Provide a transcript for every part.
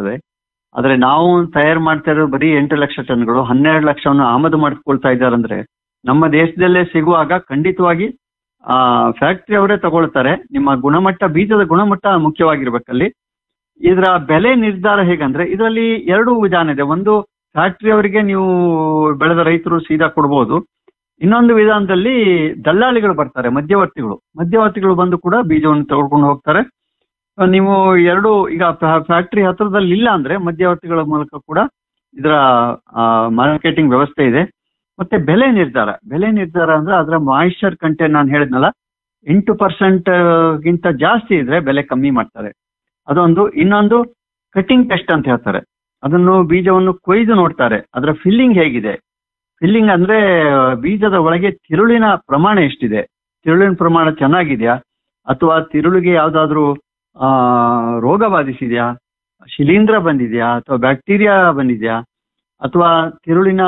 ಆಗ್ತದೆ ಆದ್ರೆ ನಾವು ತಯಾರು ಮಾಡ್ತಾ ಇರೋದು ಬರೀ ಎಂಟು ಲಕ್ಷ ಟನ್ಗಳು ಹನ್ನೆರಡು ಲಕ್ಷವನ್ನು ಆಮದು ಮಾಡ್ಕೊಳ್ತಾ ಇದ್ದಾರೆ ಅಂದ್ರೆ ನಮ್ಮ ದೇಶದಲ್ಲೇ ಸಿಗುವಾಗ ಖಂಡಿತವಾಗಿ ಆ ಫ್ಯಾಕ್ಟರಿ ಅವರೇ ತಗೊಳ್ತಾರೆ ನಿಮ್ಮ ಗುಣಮಟ್ಟ ಬೀಜದ ಗುಣಮಟ್ಟ ಮುಖ್ಯವಾಗಿರ್ಬೇಕಲ್ಲಿ ಇದರ ಬೆಲೆ ನಿರ್ಧಾರ ಹೇಗಂದ್ರೆ ಇದರಲ್ಲಿ ಎರಡು ವಿಧಾನ ಇದೆ ಒಂದು ಫ್ಯಾಕ್ಟರಿ ಅವರಿಗೆ ನೀವು ಬೆಳೆದ ರೈತರು ಸೀದಾ ಕೊಡ್ಬೋದು ಇನ್ನೊಂದು ವಿಧಾನದಲ್ಲಿ ದಲ್ಲಾಳಿಗಳು ಬರ್ತಾರೆ ಮಧ್ಯವರ್ತಿಗಳು ಮಧ್ಯವರ್ತಿಗಳು ಬಂದು ಕೂಡ ಬೀಜವನ್ನು ತಗೊಂಡು ಹೋಗ್ತಾರೆ ಆ, ನೀವು ಎರಡು ಈಗ ಫ್ಯಾಕ್ಟರಿ ಹತ್ರದಲ್ಲಿ ಇಲ್ಲ ಅಂದ್ರೆ ಮಧ್ಯವರ್ತಿಗಳ ಮೂಲಕ ಕೂಡ ಇದರ ಮಾರ್ಕೆಟಿಂಗ್ ವ್ಯವಸ್ಥೆ ಇದೆ ಮತ್ತೆ ಬೆಲೆ ನಿರ್ಧಾರ ಬೆಲೆ ನಿರ್ಧಾರ ಅಂದ್ರೆ ಅದರ ಮಾಯಿಶ್ಚರ್ ಕಂಟೆಂಟ್ ನಾನು ಹೇಳಿದ್ನಲ್ಲ ಎಂಟು ಪರ್ಸೆಂಟ್ ಗಿಂತ ಜಾಸ್ತಿ ಇದ್ರೆ ಬೆಲೆ ಕಮ್ಮಿ ಮಾಡ್ತಾರೆ ಅದೊಂದು ಇನ್ನೊಂದು ಕಟಿಂಗ್ ಟೆಸ್ಟ್ ಅಂತ ಹೇಳ್ತಾರೆ ಅದನ್ನು ಬೀಜವನ್ನು ಕೊಯ್ದು ನೋಡ್ತಾರೆ ಅದರ ಫಿಲ್ಲಿಂಗ್ ಹೇಗಿದೆ ಫಿಲ್ಲಿಂಗ್ ಅಂದ್ರೆ ಬೀಜದ ಒಳಗೆ ತಿರುಳಿನ ಪ್ರಮಾಣ ಎಷ್ಟಿದೆ ತಿರುಳಿನ ಪ್ರಮಾಣ ಚೆನ್ನಾಗಿದೆಯಾ ಅಥವಾ ತಿರುಳಿಗೆ ಯಾವ್ದಾದ್ರು ಆ ರೋಗ ಬಾಧಿಸಿದ್ಯಾ ಶಿಲೀಂಧ್ರ ಬಂದಿದ್ಯಾ ಅಥವಾ ಬ್ಯಾಕ್ಟೀರಿಯಾ ಬಂದಿದ್ಯಾ ಅಥವಾ ತಿರುಳಿನ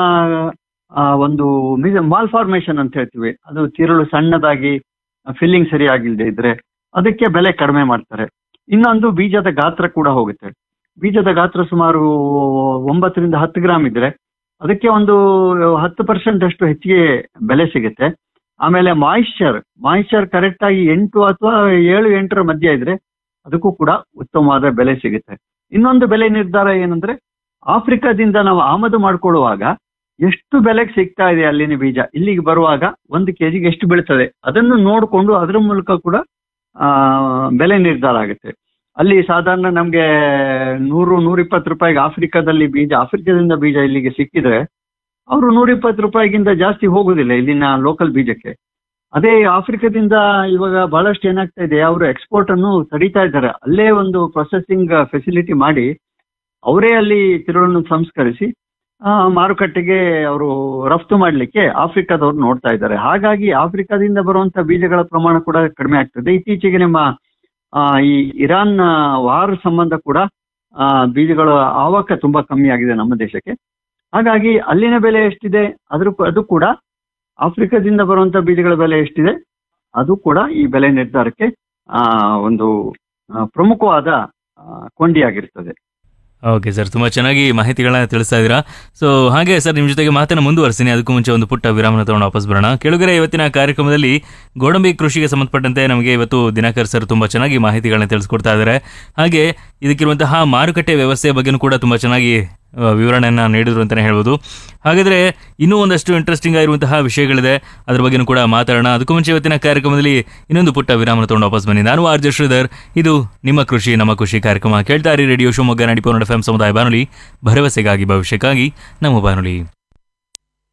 ಆ, ಒಂದು ಮಾಲ್ ಫಾರ್ಮೇಶನ್ ಅಂತ ಹೇಳ್ತೀವಿ ಅದು ತಿರುಳು ಸಣ್ಣದಾಗಿ ಫಿಲ್ಲಿಂಗ್ ಸರಿಯಾಗಿಲ್ಲದೆ ಇದ್ರೆ ಅದಕ್ಕೆ ಬೆಲೆ ಕಡಿಮೆ ಮಾಡ್ತಾರೆ ಇನ್ನೊಂದು ಬೀಜದ ಗಾತ್ರ ಕೂಡ ಹೋಗುತ್ತೆ ಬೀಜದ ಗಾತ್ರ ಸುಮಾರು ಒಂಬತ್ತರಿಂದ ಹತ್ತು ಗ್ರಾಮ್ ಇದ್ರೆ ಅದಕ್ಕೆ ಒಂದು ಹತ್ತು ಪರ್ಸೆಂಟ್ ಅಷ್ಟು ಹೆಚ್ಚಿಗೆ ಬೆಲೆ ಸಿಗುತ್ತೆ ಆಮೇಲೆ ಮಾಯಿಶ್ಚರ್ ಮಾಯಿಶ್ಚರ್ ಕರೆಕ್ಟ್ ಆಗಿ ಎಂಟು ಅಥವಾ ಏಳು ಎಂಟರ ಮಧ್ಯೆ ಇದ್ರೆ ಅದಕ್ಕೂ ಕೂಡ ಉತ್ತಮವಾದ ಬೆಲೆ ಸಿಗುತ್ತೆ ಇನ್ನೊಂದು ಬೆಲೆ ನಿರ್ಧಾರ ಏನಂದ್ರೆ ಆಫ್ರಿಕಾದಿಂದ ನಾವು ಆಮದು ಮಾಡ್ಕೊಳ್ಳುವಾಗ ಎಷ್ಟು ಬೆಲೆಗೆ ಸಿಗ್ತಾ ಇದೆ ಅಲ್ಲಿನ ಬೀಜ ಇಲ್ಲಿಗೆ ಬರುವಾಗ ಒಂದು ಕೆಜಿಗೆ ಎಷ್ಟು ಬೀಳ್ತದೆ ಅದನ್ನು ನೋಡಿಕೊಂಡು ಅದರ ಮೂಲಕ ಕೂಡ ಆ ಬೆಲೆ ನಿರ್ಧಾರ ಆಗುತ್ತೆ ಅಲ್ಲಿ ಸಾಧಾರಣ ನಮ್ಗೆ ನೂರು ನೂರಿಪ್ಪತ್ತು ರೂಪಾಯಿಗೆ ಆಫ್ರಿಕಾದಲ್ಲಿ ಬೀಜ ಆಫ್ರಿಕಾದಿಂದ ಬೀಜ ಇಲ್ಲಿಗೆ ಸಿಕ್ಕಿದ್ರೆ ಅವರು ನೂರಿಪ್ಪತ್ತು ರೂಪಾಯಿಗಿಂತ ಜಾಸ್ತಿ ಹೋಗುದಿಲ್ಲ ಇಲ್ಲಿನ ಲೋಕಲ್ ಬೀಜಕ್ಕೆ ಅದೇ ಆಫ್ರಿಕಾದಿಂದ ಇವಾಗ ಬಹಳಷ್ಟು ಏನಾಗ್ತಾ ಇದೆ ಅವರು ಎಕ್ಸ್ಪೋರ್ಟ್ ಅನ್ನು ತಡೀತಾ ಇದ್ದಾರೆ ಅಲ್ಲೇ ಒಂದು ಪ್ರೊಸೆಸಿಂಗ್ ಫೆಸಿಲಿಟಿ ಮಾಡಿ ಅವರೇ ಅಲ್ಲಿ ತಿರುಳನ್ನು ಸಂಸ್ಕರಿಸಿ ಆ, ಮಾರುಕಟ್ಟೆಗೆ ಅವರು ರಫ್ತು ಮಾಡಲಿಕ್ಕೆ ಆಫ್ರಿಕಾದವ್ರು ನೋಡ್ತಾ ಇದ್ದಾರೆ ಹಾಗಾಗಿ ಆಫ್ರಿಕಾದಿಂದ ಬರುವಂತ ಬೀಜಗಳ ಪ್ರಮಾಣ ಕೂಡ ಕಡಿಮೆ ಆಗ್ತದೆ ಇತ್ತೀಚೆಗೆ ನಿಮ್ಮ ಆ, ಈ ಇರಾನ್ ವಾರ ಸಂಬಂಧ ಕೂಡ ಆ, ಬೀಜಗಳ ಆವಕ ತುಂಬಾ ಕಮ್ಮಿ ಆಗಿದೆ ನಮ್ಮ ದೇಶಕ್ಕೆ ಹಾಗಾಗಿ ಅಲ್ಲಿನ ಬೆಲೆ ಎಷ್ಟಿದೆ ಅದ್ರ ಅದು ಕೂಡ ಆಫ್ರಿಕಾದಿಂದ ಬರುವಂತ ಬೀಜಗಳ ಬೆಲೆ ಎಷ್ಟಿದೆ ಅದು ಕೂಡ ಈ ಬೆಲೆ ನಿರ್ಧಾರಕ್ಕೆ ಆ, ಒಂದು ಆ, ಪ್ರಮುಖವಾದ ಆ, ಕೊಂಡಿಯಾಗಿರ್ತದೆ ಓಕೆ ಸರ್ ತುಂಬ ಚೆನ್ನಾಗಿ ಮಾಹಿತಿಗಳನ್ನ ತಿಳಿಸ್ತಾ ಇದ್ದೀರಾ ಸೊ ಹಾಗೆ ಸರ್ ನಿಮ್ಮ ಜೊತೆಗೆ ಮಾತನ್ನು ಮುಂದುವರಿಸ್ತೀನಿ ಅದಕ್ಕೂ ಮುಂಚೆ ಒಂದು ಪುಟ್ಟ ವಿರಾಮನ ತಗೊಂಡು ವಾಪಸ್ ಬರೋಣ ಕೆಳಗರೆ ಇವತ್ತಿನ ಕಾರ್ಯಕ್ರಮದಲ್ಲಿ ಗೋಡಂಬಿ ಕೃಷಿಗೆ ಸಂಬಂಧಪಟ್ಟಂತೆ ನಮಗೆ ಇವತ್ತು ದಿನಾಕರ್ ಸರ್ ತುಂಬ ಚೆನ್ನಾಗಿ ಮಾಹಿತಿಗಳನ್ನ ತಿಳಿಸ್ಕೊಡ್ತಾ ಇದ್ದಾರೆ ಹಾಗೆ ಇದಕ್ಕಿರುವಂತಹ ಮಾರುಕಟ್ಟೆ ವ್ಯವಸ್ಥೆಯ ಬಗ್ಗೆನೂ ಕೂಡ ತುಂಬ ಚೆನ್ನಾಗಿ ಆ, ವಿವರಣೆಯನ್ನ ನೀಡಿದ್ರು ಅಂತಲೇ ಹೇಳ್ಬೋದು ಹಾಗಾದರೆ ಇನ್ನೂ ಒಂದಷ್ಟು ಇಂಟ್ರೆಸ್ಟಿಂಗ್ ಆಗಿರುವಂತಹ ವಿಷಯಗಳಿದೆ ಅದ್ರ ಬಗ್ಗೆನೂ ಕೂಡ ಮಾತಾಡೋಣ ಅದಕ್ಕೂ ಮುಂಚೆ ಇವತ್ತಿನ ಕಾರ್ಯಕ್ರಮದಲ್ಲಿ ಇನ್ನೊಂದು ಪುಟ್ಟ ವಿರಾಮನ ತಗೊಂಡು ವಾಪಸ್ ಬನ್ನಿ ನಾನು ಆರ್ ಜೆ ಶ್ರೀಧರ್ ಇದು ನಿಮ್ಮ ಕೃಷಿ ನಮ್ಮ ಖುಷಿ ಕಾರ್ಯಕ್ರಮ ಕೇಳ್ತಾ ಇರಿ ರೇಡಿಯೋ ಶಿವಮೊಗ್ಗ ನಾಡಿ ಎಫ್ ಎಂ ಸಮುದಾಯ ಬಾನುಲಿ ಭರವಸೆಗಾಗಿ ಭವಿಷ್ಯಕ್ಕಾಗಿ ನಮ್ಮ ಬಾನುಲಿ